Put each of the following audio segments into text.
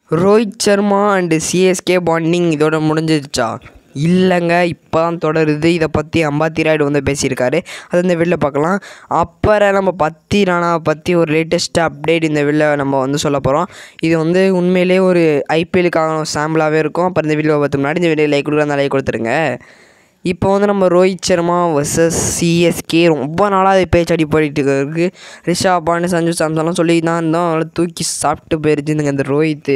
Rohit Sharma and CSK Ponting இதோட முடிஞ்சிருச்சா இல்லைங்க இப்போ தான் தொடருது இதை பற்றி அம்பாத்தி ராய்டு வந்து பேசியிருக்காரு அது இந்த வீடியோவில் பார்க்கலாம் அப்புறம் நம்ம பத்தி ராணாவை பற்றி ஒரு லேட்டஸ்ட் அப்டேட் இந்த வீடியோவில் நம்ம வந்து சொல்ல போகிறோம் இது வந்து உண்மையிலே ஒரு ஐபிஎலுக்கான சாம்பிளாகவே இருக்கும் அப்புறம் இந்த வீடியோவை பார்த்து முன்னாடி இந்த வீடியோ லைக் கொடுக்குற அந்த லைக் கொடுத்துருங்க இப்போ வந்து நம்ம ரோஹித் சர்மா வர்சஸ் சிஎஸ்கே ரொம்ப நாளாக அது பேச்சு அடிப்படிட்டு இருக்கு ரிஷாப் பாண்டு சஞ்சு சாம்சன்லாம் சொல்லி தான் இருந்தோம் அதனால் தூக்கி சாப்பிட்டு போயிருச்சுங்க இந்த ரோஹித்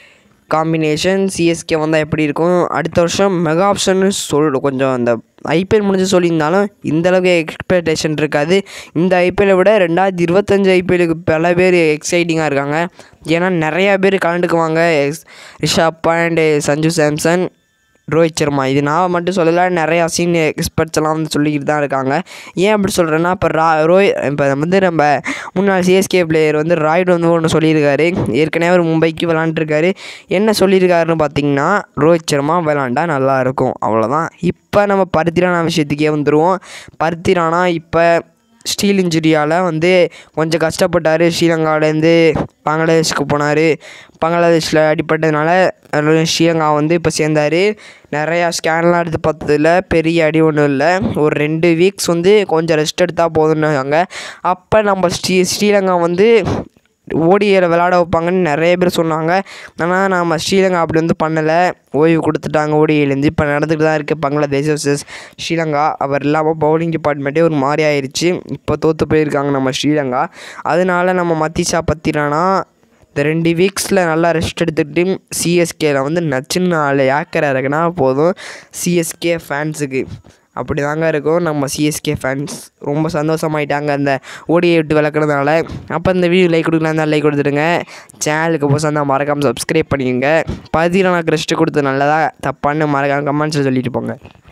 காம்பினேஷன் சிஎஸ்கே வந்தால் எப்படி இருக்கும் அடுத்த வருஷம் மெகா ஆப்ஷன்னு சொல் கொஞ்சம் அந்த ஐபிஎல் முடிஞ்சு சொல்லியிருந்தாலும் இந்த அளவுக்கு எக்ஸ்பெக்டேஷன் இருக்காது இந்த ஐபிஎல்லை விட ரெண்டாயிரத்தி இருபத்தஞ்சு ஐபிஎலுக்கு பல பேர் எக்ஸைட்டிங்காக இருக்காங்க ஏன்னா நிறையா பேர் கலந்துக்குவாங்க எக்ஸ் ரிஷாப் பாண்ட் சஞ்சு சாம்சன் ரோஹித் சர்மா இது நான் மட்டும் சொல்லலை நிறையா சீனியர் எக்ஸ்பர்ட்ஸ் எல்லாம் வந்து சொல்லிக்கிட்டு தான் இருக்காங்க ஏன் அப்படி சொல்கிறேன்னா இப்போ ரா ரோஹித் இப்போ வந்து நம்ம முன்னாள் சிஎஸ்கே பிளேயர் வந்து ராய்டு வந்து ஒன்று சொல்லியிருக்காரு ஏற்கனவே அவர் மும்பைக்கு விளாண்டுருக்காரு என்ன சொல்லியிருக்காருன்னு பார்த்தீங்கன்னா ரோஹித் சர்மா விளாண்டா நல்லாயிருக்கும் அவ்வளோதான் இப்போ நம்ம பருத்திரானா விஷயத்துக்கே வந்துடுவோம் பருத்திரானா இப்போ ஸ்டீல் இன்ஜுரியால் வந்து கொஞ்சம் கஷ்டப்பட்டார் ஸ்ரீலங்காவிலேருந்து பங்களாதேஷ்க்கு போனார் பங்களாதேஷில் அடிப்பட்டதுனால அதனால ஸ்ரீலங்கா வந்து இப்போ சேர்ந்தார் நிறையா ஸ்கேன்லாம் எடுத்து பார்த்ததுல பெரிய அடி ஒன்றும் இல்லை ஒரு ரெண்டு வீக்ஸ் வந்து கொஞ்சம் ரெஸ்ட் எடுத்தால் போதும்னாங்க அப்போ நம்ம ஸ்ரீ ஸ்ரீலங்கா வந்து ஓடிஏல விளாட வைப்பாங்கன்னு நிறைய பேர் சொன்னாங்க ஆனால் நம்ம ஸ்ரீலங்கா அப்படி வந்து பண்ணலை ஓய்வு கொடுத்துட்டாங்க ஓடிஏலேருந்து இப்போ நடந்துட்டு தான் இருக்குது பங்களாதேஷ் வர்சஸ் ஸ்ரீலங்கா அவர் இல்லாமல் பவுலிங் டிபார்ட்மெண்ட்டே ஒரு மாதிரி ஆயிடுச்சு இப்போ தோற்று போயிருக்காங்க நம்ம ஸ்ரீலங்கா அதனால நம்ம மத்திஷா பத்திரானா இந்த ரெண்டு வீக்ஸில் நல்லா ரெஸ்ட் எடுத்துக்கிட்டு சிஎஸ்கேல வந்து நச்சுன்னு நாலு ஏக்கரை இறக்குனா போதும் சிஎஸ்கே ஃபேன்ஸுக்கு அப்படி தாங்க இருக்கும் நம்ம சிஎஸ்கே ஃபேன்ஸ் ரொம்ப சந்தோஷமாயிட்டாங்க அந்த ஓடியை விட்டு விளக்குறதுனால அப்போ இந்த வீடியோ லைக் கொடுக்கலாம் இருந்தால் லைக் கொடுத்துடுங்க சேனலுக்கு புதுசாக இருந்தால் மறக்காமல் சப்ஸ்கிரைப் பண்ணிக்கோங்க பதிலாக ரெஸ்ட்டு கொடுத்து நல்லதா தப்பான்னு மறக்காம கமெண்ட்ஸில் சொல்லிட்டு போங்க